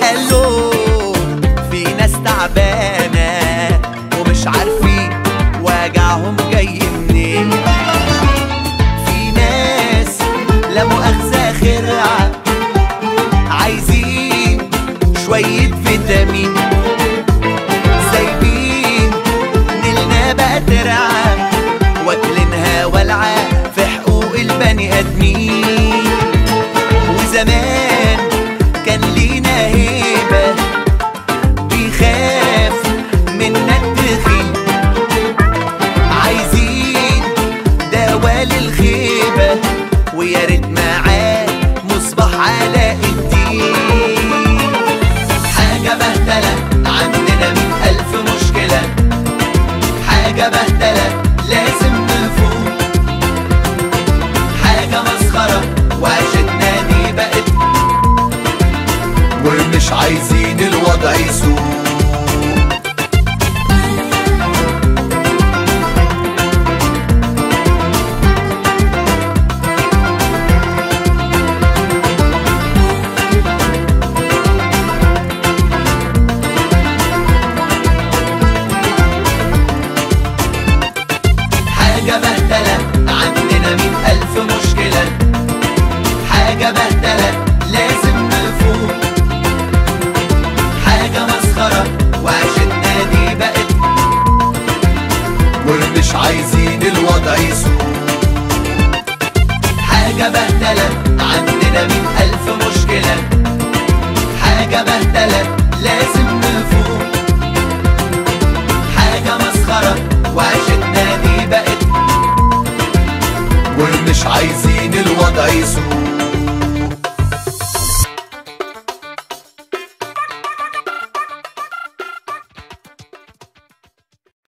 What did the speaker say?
الو في ناس تعبانة ومش عارفين وجعهم جاي منين في ناس لا مؤاخذة خرعة عايزين شوية فيتامين سايبين نيلنا بقى ترعى واكلينها والعة في حقوق البني ادمين وزمان كان لينا هيبة بيخاف منا التخين عايزين دوا للخيبة ويا ريت معاه مصباح علاء الدين حاجة بهدلة عندنا مئة ألف مشكلة حاجة بهدلة لازم نفوق حاجة مسخرة وعيشتنا دي بقت ومش عايزين الوضع يسوق حاجة بهدلة عندنا مئة ألف مشكلة حاجة بهدلة لازم نفوق حاجة مسخرة وعيشتنا دي بقت ومش عايزين الوضع يسوق حاجة بهدلة عندنا مئة ألف مشكلة حاجة بهدلة لازم نفوق حاجة مسخرة وعيشتنا دي بقت ومش عايزين الوضع يسوق